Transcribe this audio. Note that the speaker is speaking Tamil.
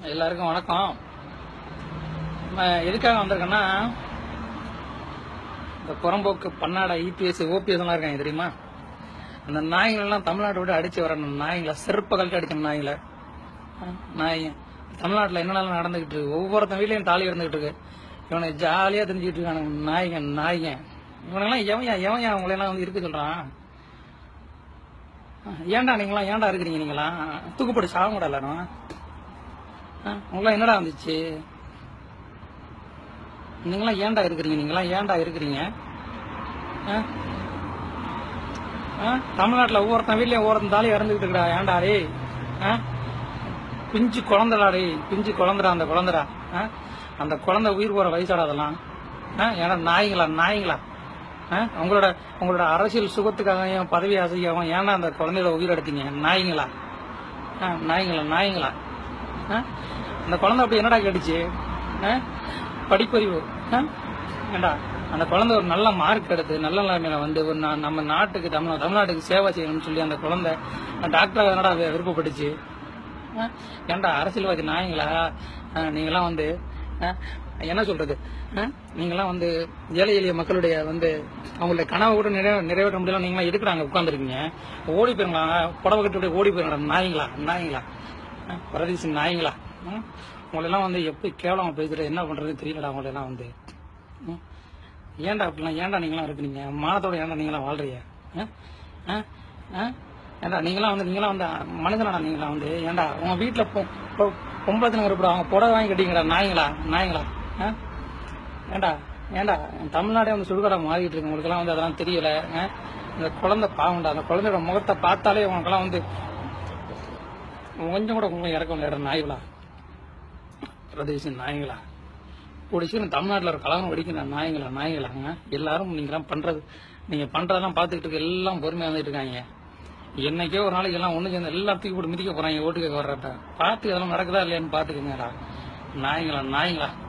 எல்லாருக்கும் வணக்கம் நம்ம எதுக்காக வந்திருக்கேன்னா இந்த புறம்போக்கு பன்னாடா இபிஎஸ் ஓபிஎஸ் எல்லாம் இருக்காங்க தெரியுமா அந்த நாய்கள் எல்லாம் தமிழ்நாட்டை விட்டு அடிச்சு வர நாய்களை செருப்ப கழட்டி அடிக்கிற நாய்களை அஹ், நாய் தமிழ்நாட்டில் என்னென்னலாம் நடந்துகிட்டு இருக்கு ஒவ்வொருத்தன் வீட்லயும் தாலி இருந்துகிட்டு இருக்கு இவனை ஜாலியா தெரிஞ்சுக்கிட்டு இருக்கானுங்க நாய்ங்க நாய்ங்க இவனெல்லாம் எவன் எவன் அவங்களெல்லாம் வந்து இருக்க சொல்றான் அஹ், ஏன்டா நீங்களாம் ஏன்டா இருக்கிறீங்க நீங்களாம் தூக்குப்பட்டு சாக கூட எல்லாரும் அஹ், உங்களாம் என்னடா வந்துச்சு நீங்களாம் ஏன்டா இருக்கிறீங்க நீங்களாம் ஏன்டா இருக்கிறீங்க அஹ்? அஹ்? தமிழ்நாட்டுல ஒவ்வொருத்தன் வீட்லயும் ஒவ்வொருத்தன் தாலி இறந்துகிட்டு இருக்கா ஏன்டா டேய் அஹ்? பிஞ்சு குழந்தைடா டேய் பிஞ்சு குழந்தைடா அந்த குழந்தைடா அஹ்? அந்த குழந்தை உயிர் போற வயசாடா அதெல்லாம் அஹ்? ஏன்னா நாய்ங்களா நாய்ங்களா அஹ்? உங்களோட உங்களோட அரசியல் சுகத்துக்காகவும் பதவி ஆசைக்காகவும் ஏன்டா அந்த குழந்தையோட உயிர் எடுத்தீங்க நாய்ங்களா அஹ்? நாய்ங்களா நாய்ங்களா அஹ்? அந்த குழந்தை அப்படி என்னடா கேட்டுச்சு அஹ்? படிப்பறிவு அஹ்? ஏண்டா அந்த குழந்தை ஒரு நல்ல மார்க் எடுத்து நல்ல நிலைமையில வந்து ஒரு நா- நம்ம நாட்டுக்கு தமிழ் தமிழ்நாட்டுக்கு சேவை செய்யணும்னு சொல்லி அந்த குழந்தை டாக்டர் என்னடா வி- விருப்பப்பட்டுச்சு அஹ்? ஏன்டா அரசியல்வாதி நாயங்களா அஹ், நீங்களாம் வந்து அஹ், என்ன சொல்றது அஹ்? நீங்களாம் வந்து ஏழை எளிய மக்களுடைய வந்து அவங்களுடைய கனவை கூட நிறைவே நிறைவேற்ற முடியல நீங்களாம் எதுக்குறாங்க உட்காந்துருக்கீங்க ஓடி போயிருங்களா புடவை கட்டி ஓடி போயிருங்களா நாய்ங்களா நாய்ங்களா அஹ், பரதேசி நாய்ங்களா ம்? உங்களெல்லாம் வந்து எப்படி கேவலமா பேசுறது என்ன பண்றதுன்னு தெரியலடா உங்களெல்லாம் வந்து ம்? ஏன்டா அப்படிலாம் ஏன்டா நீங்களாம் இருக்கிறீங்க மானத்தோட ஏன்டா நீங்களாம் வாழ்றீங்க அஹ்? அஹ்? அஹ்? ஏன்டா நீங்களாம் வந்து நீங்களாம் வந்து மனுஷனாடா நீங்களாம் வந்து ஏன்டா உங்க வீட்டுல பொ- பொ- பொம்பளை தினம் இருப்பா அவங்க புடவை வாங்கி கட்டிங்கடா நாய்ங்களா நாய்ங்களா அஹ்? ஏன்டா ஏன்டா தமிழ்நாடே வந்து சுடுகாடா மாறிட்டு இருக்கு உங்களுக்கெல்லாம் வந்து அதெல்லாம் தெரியல அஹ்? இந்த குழந்தை பாவம்டா அந்த குழந்தையோட முகத்தை பார்த்தாலே உங்களுக்கெல்லாம் வந்து கொஞ்சம் கூட உங்களை இறக்க முடியாத நாய்களா பிரதேச நாய்களா கூடிய சீக்கிரம் தமிழ்நாட்டில் ஒரு கலகம் வெடிக்கிற நாய்களா நாய்களாங்க எல்லாரும் நீங்களாம் பண்றது நீங்க பண்றதெல்லாம் பார்த்துக்கிட்டு இருக்க எல்லாம் பொறுமையா வந்துட்டு இருக்காங்க என்னைக்கோ ஒரு நாளைக்கு எல்லாம் ஒண்ணு சேர்ந்து எல்லாம் தூக்கி போட்டு மிதிக்க போறாங்க ஓட்டு கேட்க வர்றப்ப பார்த்து அதெல்லாம் நடக்குதா இல்லையான்னு பார்த்துக்கங்கடா நாய்ங்களா நாய்ங்களா